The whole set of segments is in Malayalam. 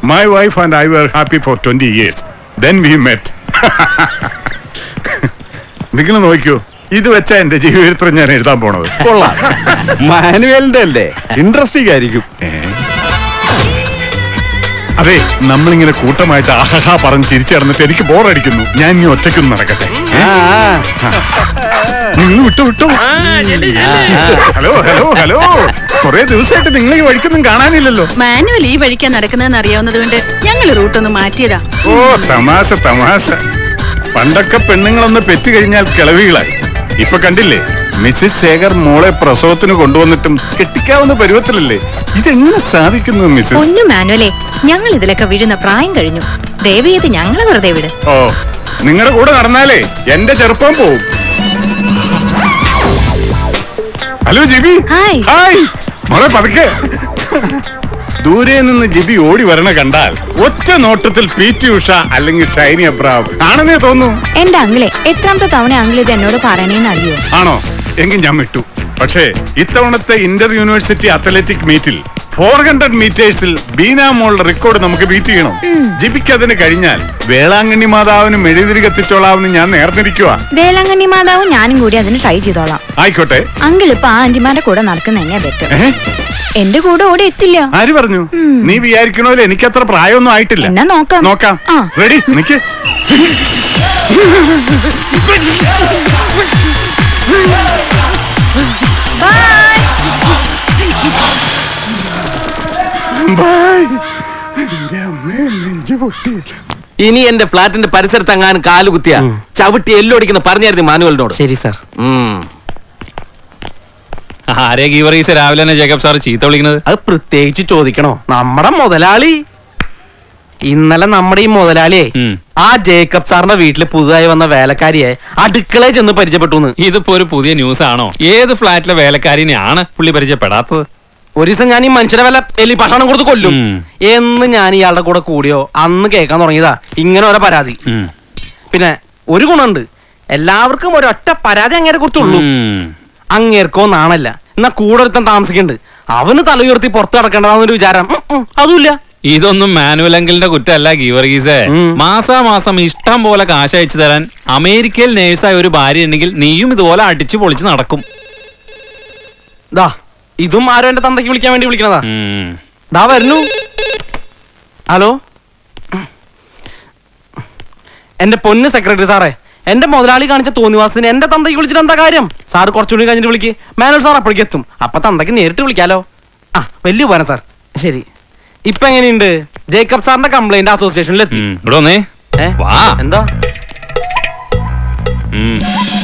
My wife and I were happy for 20 years. Then we met. നിങ്ങൾ നോക്കിയോ ഇത് വെച്ചാ എന്റെ ജീവിതത്തിൽ ഞാൻ എഴുതാൻ പോണത് കൊള്ളാം മാനുവലിന്റെ അല്ലേ ഇൻട്രസ്റ്റിംഗ് ആയിരിക്കും അതെ നമ്മളിങ്ങനെ കൂട്ടമായിട്ട് ആഹഹാ പറഞ്ഞ് ചിരിച്ചു നടന്നിട്ട് എനിക്ക് ബോറടിക്കുന്നു ഞാൻ ഇനി ഒറ്റയ്ക്കൊന്ന് നടക്കട്ടെ ആ, നിങ്ങൾ വിട്ടു വിട്ടു ഹലോ ഹലോ ഹലോ കുറെ ദിവസമായിട്ട് നിങ്ങൾ ഈ വഴിക്കൊന്നും കാണാനില്ലല്ലോ മാനുവൽ ഈ വഴിക്കാ നടക്കുന്നതെന്ന് അറിയാവുന്നത് കൊണ്ട് ഞങ്ങൾ റൂട്ടൊന്ന് മാറ്റിയതാ ഓ തമാശ തമാശ പണ്ടൊക്കെ പെണ്ണുങ്ങളൊന്ന് പെറ്റു കഴിഞ്ഞാൽ കിളവികളായി ഇപ്പൊ കണ്ടില്ലേ മിസ്സിസ് ശേഖർ മോളെ പ്രസവത്തിന് കൊണ്ടുവന്നിട്ടും കെട്ടിക്കാവുന്ന പരുവത്തിലല്ലേ ഇതെങ്ങനെ സാധിക്കുന്നു മിസ്സിസ് ഒന്നും മാനുവലേ ഞങ്ങൾ ഇതിലൊക്കെ വീഴുന്ന പ്രായം കഴിഞ്ഞു ദയവേത് ഞങ്ങളെ വെറുതെ വിട് ഓ നിങ്ങളുടെ കൂടെ നടന്നാലേ എന്റെ ചെറുപ്പം പോവും ഹലോ ജിബി ഹായ്. ഹായ് മോളെ പതുക്കെ ദൂരെ നിന്ന് ജിബി ഓടി വരണ കണ്ടാൽ ഒറ്റ നോട്ടത്തിൽ പി ടി ഉഷ അല്ലെങ്കിൽ ഷൈനി അബ്രാം ആണെന്നേ തോന്നുന്നു എന്റെ അങ്കിളെ എത്രാമത്തെ തവണ അങ്കിൾ ഇത് എന്നോട് പറയണേന്ന് അറിയോ ആണോ എങ്കിൽ ഞാൻ വിട്ടു പക്ഷേ ഇത്തവണത്തെ ഇന്റർ യൂണിവേഴ്സിറ്റി അത്ലറ്റിക് മീറ്റിൽ ഫോർ ഹൺഡ്രഡ് മീറ്റേഴ്സിൽ ബീന മോളുടെ റെക്കോർഡ് നമുക്ക് ബീറ്റ് ചെയ്യണം ജിബിക്ക് അതിന് കഴിഞ്ഞാൽ വേളാങ്കണ്ണി മാതാവിനും മെഴുതിരി കത്തിച്ചോളാമെന്ന് ഞാൻ നേർന്നിരിക്കുക വേളാങ്കണ്ണി മാതാവും ഞാനും കൂടി അതിന് ട്രൈ ചെയ്തോളാം ആയിക്കോട്ടെ അങ്കിൾ ഇപ്പൊ ആ ആന്റിമാരുടെ കൂടെ നടക്കുന്ന തന്നെയാ ബെറ്റർ ഏ? എന്റെ കൂടെ ഓടി എത്തില്ല ആര് പറഞ്ഞു നീ വിചാരിക്കണോലെ എനിക്കത്ര പ്രായമൊന്നും ആയിട്ടില്ല എന്നാ നോക്കാം. നോക്കാം ആ. റെഡി നിക്ക് ബൈ എന്റെ അമ്മേ നെഞ്ചു പൊട്ടി ഇനി എന്റെ ഫ്ലാറ്റിന്റെ പരിസരത്ത് എങ്ങാനും കാല് കുത്തിയ ചവിട്ടി എല്ലൊടിക്കുന്ന പറഞ്ഞായിരുന്നു മാനുവലിനോട് ശരി സാർ ഉം. ആരെ ഗീവറീസ് രാവിലെ തന്നെ ജേക്കബ് സാർ ചീത്ത വിളിക്കുന്നത് അത് പ്രത്യേകിച്ച് ചോദിക്കണോ നമ്മുടെ മുതലാളി ഇന്നലെ നമ്മുടെ ഈ മുതലാളിയെ ഉം. ആ ജേക്കബ് സാറിന്റെ വീട്ടിൽ പുതുതായി വന്ന വേലക്കാരിയെ അടുക്കളയിൽ ചെന്ന് പരിചയപ്പെട്ടു ഇതിപ്പോ ഒരു പുതിയ ന്യൂസ് ആണോ ഏത് ഫ്ലാറ്റിലെ വേലക്കാരിനെയാണ് പുള്ളി പരിചയപ്പെടാത്തത് ഒരു ദിവസം ഞാൻ ഈ മനുഷ്യനെ വല്ല എലി ഭക്ഷണം കൊടുത്ത് കൊല്ലും ഉം. എന്ന് ഞാൻ ഇയാളുടെ കൂടെ കൂടിയോ അന്ന് കേൾക്കാൻ തുടങ്ങിയതാ ഇങ്ങനെ ഓരോ പരാതി ഉം. പിന്നെ ഒരു ഗുണമുണ്ട് എല്ലാവർക്കും ഒരൊറ്റ പരാതി അങ്ങേരെ കുറിച്ചുള്ളൂ ഉം. അങ്ങേർക്കോ നാണല്ല എന്നാ കൂടെ ഒരുത്തൻ താമസിക്കുന്നുണ്ട് അവന് തല ഉയർത്തി പുറത്ത് നടക്കേണ്ടതാന്നൊരു വിചാരം ഉം, ഉം, അതുമില്ല ഇതൊന്നും മാനുവൽ അങ്കിളിന്റെ കുറ്റമല്ല ഗീവർഗീസേ ഉം. മാസാമാസം ഇഷ്ടം പോലെ കാശ് അയച്ചു തരാൻ അമേരിക്കയിൽ നേഴ്സായ ഒരു ഭാര്യ ഉണ്ടെങ്കിൽ നീയും ഇതുപോലെ അടിച്ചു പൊളിച്ച് നടക്കും ദാ ഇതും ആരോ എന്റെ തന്തയ്ക്ക് വിളിക്കാൻ വേണ്ടി വിളിക്കണതാ ഉം. ദാ വരുന്നു ഹലോ എന്റെ പൊന്ന് സെക്രട്ടറി സാറേ എന്റെ മുതലാളി കാണിച്ച തോന്നിവാസത്തിന് എന്റെ തന്തയ്ക്ക് വിളിച്ചിട്ട് എന്താ കാര്യം സാർ കുറച്ചുകൂടി കഴിഞ്ഞിട്ട് വിളിക്ക് മാനുവൽ സാർ അപ്പോഴേക്ക് എത്തും അപ്പൊ തന്തയ്ക്ക് നേരിട്ട് വിളിക്കാലോ ആ വലിയ ഉപകാരം സാർ ശരി ഇപ്പൊ എങ്ങനെയുണ്ട് ജേക്കബ് സാറിന്റെ കംപ്ലൈന്റ് അസോസിയേഷനിൽ എത്തി ഉം. ഇവിടെ വന്നേ ഏ? വാ എന്താ ഉം.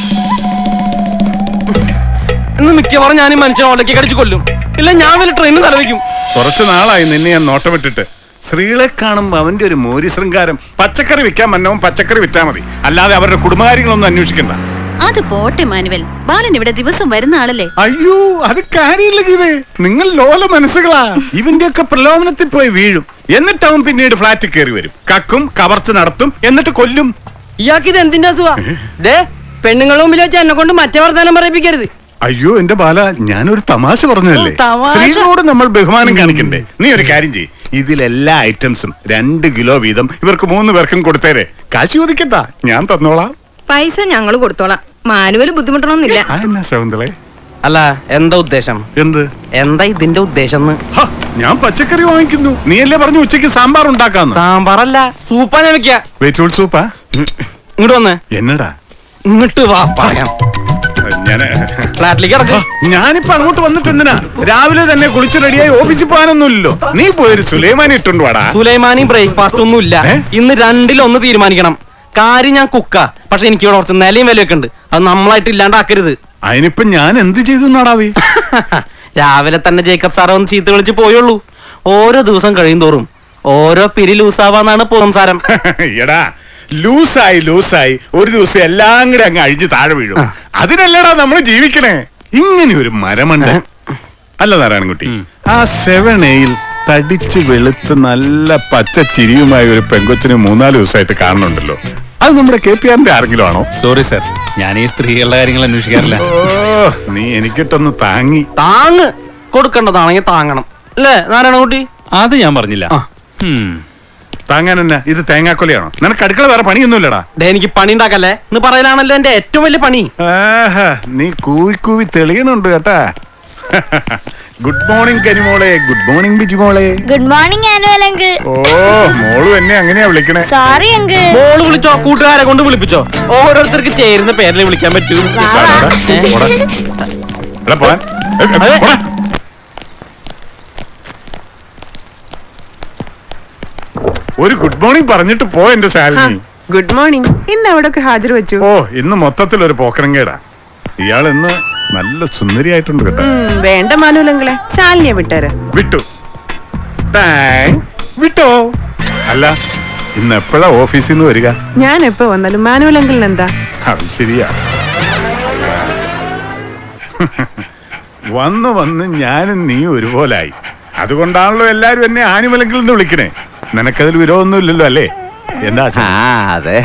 ഇന്ന് മിക്കവാറും ഞാൻ ഈ മനുഷ്യനെ ഓലക്കി കടിച്ചു കൊല്ലും ഇല്ല ഞാൻ വല്ല ട്രെയിനിൽ തലവെക്കും കുറച്ചു നാളായി നിന്നെ ഞാൻ നോട്ടമിട്ടിട്ട് സ്ത്രീകളെ കാണുമ്പോ അവന്റെ ഒരു മോരി ശൃംഗാരം പച്ചക്കറി വിൽക്കാൻ മന്നവും പച്ചക്കറി വിറ്റാ മതി അല്ലാതെ അവരുടെ കുടുംബകാര്യങ്ങളൊന്നും അന്വേഷിക്കണ്ട അത് പോട്ടെ മാനുവൽ ബാലൻ ഇവിടെ ദിവസം വരുന്ന ആളല്ലേ അയ്യോ അത് കാര്യമില്ല ഗീതേ നിങ്ങൾ ലോല മനസ്സുകളാ ഇവന്റെ ഒക്കെ പ്രലോഭനത്തിൽ പോയി വീഴും എന്നിട്ട് അവൻ പിന്നീട് ഫ്ലാറ്റിൽ കയറി വരും കക്കും കവർച്ച നടത്തും എന്നിട്ട് കൊല്ലും ഇയാൾക്ക് ഇത് എന്തിന്റെ അസുഖ ദേ പെണ്ണുങ്ങളുടെ മുമ്പിൽ വെച്ച് എന്നെ കൊണ്ട് മറ്റേ വർത്താനം പറയിപ്പിക്കരുത് അയ്യോ എന്റെ ബാല ഞാനൊരു തമാശ പറഞ്ഞതല്ലേ ഓ, തമാശ. സ്ത്രീകളോട് നമ്മൾ ബഹുമാനം കാണിക്കണ്ടേ നീ ഒരു കാര്യം ചെയ്യ് ഇതിലെല്ലാ ഐറ്റംസും രണ്ട് കിലോ വീതം ഇവർക്ക് മൂന്ന് പേർക്കും കൊടുത്തേരെ കാശ് ചോദിക്കട്ടാ ഞാൻ തന്നോളാം പൈസ ഞങ്ങൾ കൊടുത്തോളാം മാനുവൽ ബുദ്ധിമുട്ടണമെന്നില്ല ആ എന്നാ ശകുന്തളെ അല്ല എന്താ ഉദ്ദേശം എന്ത് എന്താ ഇതിന്റെ ഉദ്ദേശം എന്ന് ഹ, ഞാൻ പച്ചക്കറി വാങ്ങിക്കുന്നു നീയല്ലേ പറഞ്ഞു ഉച്ചയ്ക്ക് സാമ്പാർ ഉണ്ടാക്കാന്ന് സാമ്പാറല്ല സൂപ്പാ ഞാൻ വെക്ക വെജിറ്റബിൾ സൂപ്പാ ഇങ്ങോട്ട് വന്നേ എന്നടാ ഇങ്ങോട്ട് വാ പറയാം ഞാൻ ഫ്ലാറ്റിലേക്ക് ഇറക്ക ഞാനിപ്പോ അങ്ങോട്ട് വന്നിട്ട് എന്തിനാ രാവിലെ തന്നെ കുളിച്ച് റെഡിയായി ഓഫീസിൽ പോകാനൊന്നുമില്ലല്ലോ നീ പോയൊരു സുലൈമാനി ഇട്ടുണ്ട് വാടാ സുലൈമാനി ബ്രേക്ക്ഫാസ്റ്റ് ഒന്നും ഇല്ല ഏ? ഇന്ന് രണ്ടിലൊന്ന് തീരുമാനിക്കണം കാര്യം ഞാൻ കുക്കാ പക്ഷെ എനിക്ക് ഇവിടെ കുറച്ച് നിലയും വിലയൊക്കെ ഉണ്ട് അത് നമ്മളായിട്ട് ഇല്ലാണ്ടാക്കരുത് അതിനിപ്പോ ഞാൻ എന്ത് ചെയ്തു നാടാവേ രാവിലെ തന്നെ ജേക്കബ് സാറെ ഒന്ന് ചീത്ത വിളിച്ച് പോയുള്ളൂ ഓരോ ദിവസം കഴിയും തോറും ഓരോ പിരി ലൂസാവാന്നാണ് സംസാരം എടാ ലൂസായി ലൂസായി ഒരു ദിവസം എല്ലാം കൂടെ അങ്ങ് അഴിഞ്ഞ് താഴെ വീഴും അതിനല്ലടാ നമ്മൾ ജീവിക്കണേ ഇങ്ങനെ ഒരു മരമണ്ട അല്ല നാരായണൻകുട്ടി ആ സെവൻ എയിൽ തടിച്ച് വെളുത്ത് നല്ല പച്ച ചിരിയുമായ ഒരു പെങ്കൊച്ചിനെ മൂന്നാല് ദിവസമായിട്ട് കാണുന്നുണ്ടല്ലോ അത് നമ്മുടെ കെ പി ആറിന്റെ ആരെങ്കിലും ആണോ സോറി സർ ഞാൻ ഈ സ്ത്രീകളുടെ കാര്യങ്ങൾ അന്വേഷിക്കാറില്ല ഓ നീ എനിക്കിട്ടൊന്ന് താങ്ങി താങ്ങ് കൊടുക്കേണ്ടതാണെങ്കിൽ താങ്ങണം അല്ലേ നാരായണൻകുട്ടി അത് ഞാൻ പറഞ്ഞില്ല ആ. ഉം. താങ്ങാൻ എന്നാ ഇത് തേങ്ങാക്കൊലയാണോ നിനക്ക് അടുക്കള വേറെ പണിയൊന്നുമില്ലടാ ദേ എനിക്ക് പണി ഉണ്ടാക്കല്ലേ എന്ന് പറയലാണല്ലോ എന്റെ ഏറ്റവും വലിയ പണി ആഹാ നീ കൂവി കൂവി തെളിയണുണ്ട് കേട്ടാ ഗുഡ് മോർണിംഗ് കരിമോളെ ഗുഡ് മോർണിംഗ് ബിജു മോളെ ഗുഡ് മോർണിംഗ് ആനുവൽ അങ്കിൾ ഓ മോളും എന്നെ അങ്ങനെയാ വിളിക്കണേ സോറി അങ്കിൾ മോള് വിളിച്ചോ കൂട്ടുകാരെ കൊണ്ട് വിളിപ്പിച്ചോ ഓരോരുത്തർക്ക് ചേരുന്ന പേരിൽ വിളിക്കാൻ പറ്റൂ പോടാ, എടാ, പോടാൻ. ഏ, ഏ, അതെ. പോടാ. ഒരു ഗുഡ് മോർണിംഗ് പറഞ്ഞിട്ട് പോ എന്റെ ശാലിനി ഗുഡ് മോർണിംഗ് ഇന്ന് അവിടൊക്കെ ഹാജർ വെച്ചു ഓ ഇന്ന് മൊത്തത്തിൽ ഒരു പോക്കരങ്കേടാ ഇയാൾ ഇന്ന് നല്ല സുന്ദരിയായിട്ടുണ്ട് കേട്ടോ ഉം, വേണ്ട മാനുവലങ്ങളെ ശാലിനിയെ വിട്ടേര് വിട്ടു താങ്ക് വിട്ടോ അല്ല ഇന്ന് എപ്പോഴാ ഓഫീസിൽ നിന്ന് വരിക ഞാൻ എപ്പോ വന്നാലും മാനുവലങ്കിളിന് എന്താ അത് ശരിയാ വന്ന് വന്ന് ഞാനും നീ ഒരുപോലായി അതുകൊണ്ടാണല്ലോ എല്ലാരും എന്നെ ആനിമലെങ്കിൽ എന്ന് വിളിക്കണേ നിനക്കതിൽ വിരോധമൊന്നുമില്ലല്ലോ അല്ലേ എന്താ ആ അതെ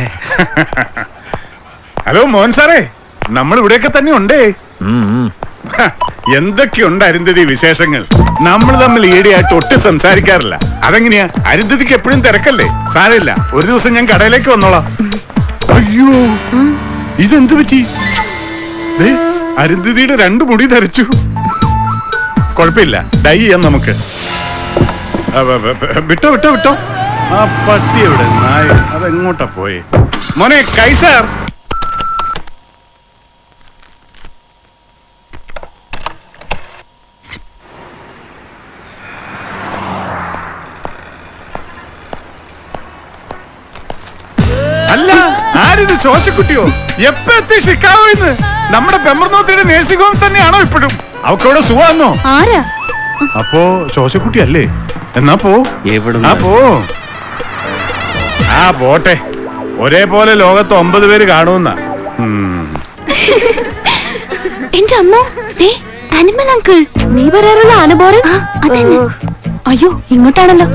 ഹലോ മോഹൻ സാറേ നമ്മൾ ഇവിടെയൊക്കെ തന്നെ ഉണ്ടേ ഹ, എന്തൊക്കെയുണ്ട് അരുന്ധതി വിശേഷങ്ങൾ നമ്മൾ തമ്മിൽ ഈടെയായിട്ട് ഒട്ടും സംസാരിക്കാറില്ല അതെങ്ങനെയാ അരുന്ധതിക്ക് എപ്പോഴും തിരക്കല്ലേ സാരമില്ല ഒരു ദിവസം ഞാൻ കടയിലേക്ക് വന്നോളാം അയ്യോ ഇതെന്ത് പറ്റി ദേ, അരുന്ധതിയുടെ രണ്ട് മുടി ധരിച്ചു കുഴപ്പമില്ല ഡൈ ചെയ്യാം നമുക്ക് ആ, വ- വ- വ- വിട്ടോ വിട്ടോ വിട്ടോ ആ പട്ടി എവിടെ നായ അതെങ്ങോട്ടാ പോയെ മോനെ കൈസാർ അല്ല ആരിത് ശോശക്കുട്ടിയോ എപ്പ എത്തി ഷിക്കാവോ ഇന്ന് നമ്മുടെ പെമ്പർനോത്തിയുടെ നേഴ്സിംഗ് ഹോം തന്നെയാണോ ഇപ്പോഴും അവക്കവിടെ സുഖമാണോ ആരാ അപ്പോ ശോശക്കുട്ടി അല്ലേ എന്നാ പോ എവിടുന്ന്? ആ പോ ആ പോട്ടെ ഒരേപോലെ ലോകത്ത് ഒമ്പത് പേര് കാണുമെന്ന എന്റെ അമ്മ അനിമൽ അങ്കിൾ നീ പറയാറുള്ള ആനബോറൻ അയ്യോ ഇങ്ങോട്ടാണല്ലോ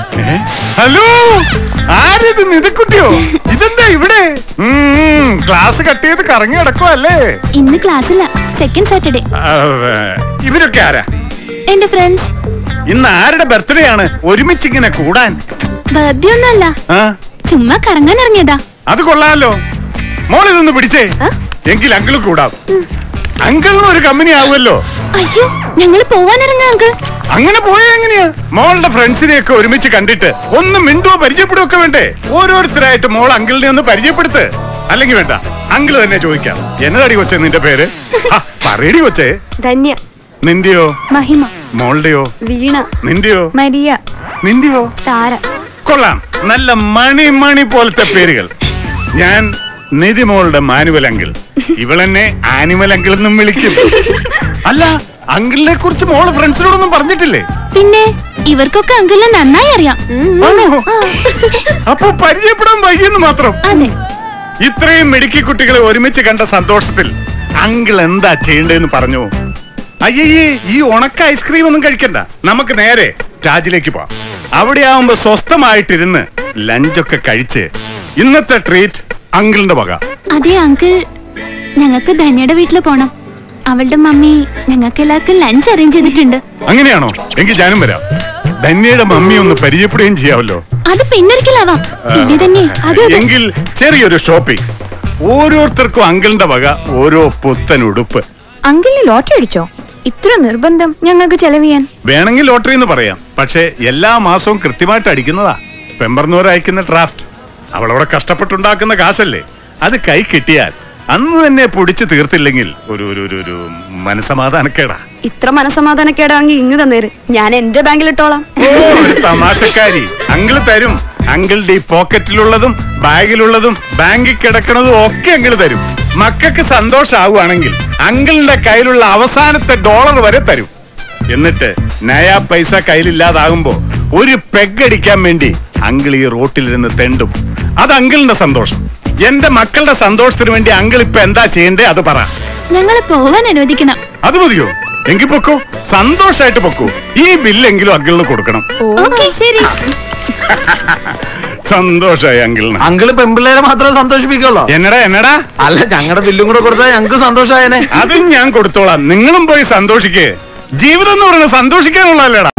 ഹലോ ആരിത് നിധിക്കുട്ടിയോ ഇതെന്താ ഇവിടെ ഉം, ക്ലാസ് കട്ട് ചെയ്ത് കറങ്ങി കിടക്കുവല്ലേ ഇന്ന് ക്ലാസ്സില്ല സെക്കൻഡ് സാറ്റർഡേ ആ, വേ, ഇവരൊക്കെ ആരാ എന്റെ ഫ്രണ്ട്സ് ഇന്ന് ആരുടെ ബർത്ത്ഡേ ആണ് ഒരുമിച്ച് ഇങ്ങനെ കൂടാൻ ബർത്ത്ഡേ ഒന്നല്ല ആ ചുമ്മാ കറങ്ങാൻ ഇറങ്ങിയതാ അത് കൊള്ളാലോ മോൾ ഇതൊന്ന് പിടിച്ചേ എങ്കിൽ അങ്കിള് കൂടാം അങ്കിളിന് ഒരു കമ്പനി ആവുമല്ലോ അയ്യോ ഞങ്ങൾ പോവാൻ ഇറങ്ങാ അങ്കിൾ അങ്ങനെ പോയാ എങ്ങനെയാ മോളുടെ ഫ്രണ്ട്സിനെ ഒക്കെ ഒരുമിച്ച് കണ്ടിട്ട് ഒന്ന് മിണ്ടുവോ പരിചയപ്പെടുവോ ഒക്കെ വേണ്ടേ ഓരോരുത്തരായിട്ട് മോൾ അങ്കിളിനെ ഒന്ന് പരിചയപ്പെടുത്ത് അല്ലെങ്കിൽ വേണ്ട അങ്കിള് തന്നെ ചോദിക്കാം എന്നതാടി കൊച്ചേ നിന്റെ പേര് ആ, പറയടി കൊച്ചേ ധന്യ നിന്റെയോ മഹിമ മോളുടെയോ വീണ നിന്റെയോ മരിയ നിന്റെയോ താര കൊള്ളാം നല്ല മണി മണി പോലത്തെ പേരുകൾ ഞാൻ നിധിമോളുടെ മാനുവൽ അങ്കിൾ ഇവളെന്നെ ആനിമൽ അങ്കിൾ എന്നും വിളിക്കും അല്ല അങ്കിളിനെ കുറിച്ച് മോള് ഫ്രണ്ട്സിനോടൊന്നും പറഞ്ഞിട്ടില്ലേ പിന്നെ ഇവർക്കൊക്കെ അങ്കിളിനെ നന്നായി അറിയാം ആണോ അപ്പൊ പരിചയപ്പെടാൻ വൈകിയെന്ന് മാത്രം അതെ ഇത്രയും മിടുക്കി കുട്ടികളെ ഒരുമിച്ച് കണ്ട സന്തോഷത്തിൽ അങ്കിൾ എന്താ ചെയ്യേണ്ടതെന്ന് പറഞ്ഞു അയ്യേ ഈ ഉണക്ക ഐസ്ക്രീം ഒന്നും കഴിക്കണ്ട നമുക്ക് നേരെ രാജിലേക്ക് പോവാം അവിടെ ആവുമ്പോ സ്വസ്ഥമായിട്ടിരുന്ന് ലഞ്ചൊക്കെ കഴിച്ച് ഇന്നത്തെ ട്രീറ്റ് അങ്കിളിന്റെ വക അതെ അങ്കിൾ ഞങ്ങൾക്ക് ധന്യയുടെ വീട്ടിൽ പോണം അവളുടെ മമ്മി ഞങ്ങൾക്ക് എല്ലാവർക്കും ലഞ്ച് അറേഞ്ച് ചെയ്തിട്ടുണ്ട് അങ്ങനെയാണോ എങ്കിൽ ഞാനും വരാം ധന്യയുടെ മമ്മി ഒന്ന് പരിചയപ്പെടുകയും ചെയ്യാമല്ലോ അത് പിന്നൊരിക്കലാവാം ഇനി തന്നെ അതെ അതെ എങ്കിൽ ചെറിയൊരു ഷോപ്പിംഗ് ഓരോരുത്തർക്കും അങ്കിളിന്റെ വക ഓരോ പുത്തൻ ഉടുപ്പ് അങ്കിളിന് ലോട്ടറി അടിച്ചോ ഇത്ര നിർബന്ധം ഞങ്ങൾക്ക് ചെലവ് ചെയ്യാൻ വേണമെങ്കിൽ ലോട്ടറി എന്ന് പറയാം പക്ഷേ എല്ലാ മാസവും കൃത്യമായിട്ട് അടിക്കുന്നതാ പെമ്പർന്നൂർ അയക്കുന്ന ഡ്രാഫ്റ്റ് അവളവിടെ കഷ്ടപ്പെട്ടുണ്ടാക്കുന്ന കാശല്ലേ അത് കൈ കിട്ടിയാൽ അന്ന് തന്നെ പൊടിച്ചു തീർത്തില്ലെങ്കിൽ ഒരു ഒരു ഒരു ഒരു മനസമാധാനക്കേടാ ഇത്ര മനസമാധാനക്കേടാണെങ്കിൽ ഇങ്ങ് തന്നേര് ഞാൻ എന്റെ ബാങ്കിൽ ഇട്ടോളാം ഓ, ഒരു തമാശക്കാരി അങ്കിള് തരും അങ്കിളുടെ ഈ പോക്കറ്റിലുള്ളതും ബാഗിലുള്ളതും ബാങ്കിൽ കിടക്കണതും ഒക്കെ അങ്കിള് തരും മക്കൾക്ക് സന്തോഷാവുകയാണെങ്കിൽ അങ്കിളിന്റെ കയ്യിലുള്ള അവസാനത്തെ ഡോളർ വരെ തരും എന്നിട്ട് നയാ പൈസ കയ്യിലില്ലാതാകുമ്പോ ഒരു പെഗ് അടിക്കാൻ വേണ്ടി അങ്കിൾ ഈ റോട്ടിലിരുന്ന് തെണ്ടും അത് അങ്കിളിന്റെ സന്തോഷം എന്റെ മക്കളുടെ സന്തോഷത്തിന് വേണ്ടി അങ്കിൾ ഇപ്പൊ എന്താ ചെയ്യണ്ടേ അത് പറ ഞങ്ങളെ പോവാൻ അനുവദിക്കണം അത് മതിയോ എങ്കിൽ പൊക്കോ സന്തോഷായിട്ട് പൊക്കോ ഈ ബില്ലെങ്കിലും അങ്കിളിന് കൊടുക്കണം ഓക്കെ ശരി സന്തോഷായി അങ്കിളിന് അങ്കിള് പെമ്പിള്ളേരെ മാത്രമേ സന്തോഷിപ്പിക്കുള്ളൂ എന്നടാ എന്നടാ അല്ല ഞങ്ങളുടെ ബില്ലും കൂടെ കൊടുത്താൽ ഞങ്ങൾക്ക് സന്തോഷമായനെ അതും ഞാൻ കൊടുത്തോളാം നിങ്ങളും പോയി സന്തോഷിക്കേ ജീവിതം എന്ന് പറയുന്നത് സന്തോഷിക്കാനുള്ളതല്ലേടാ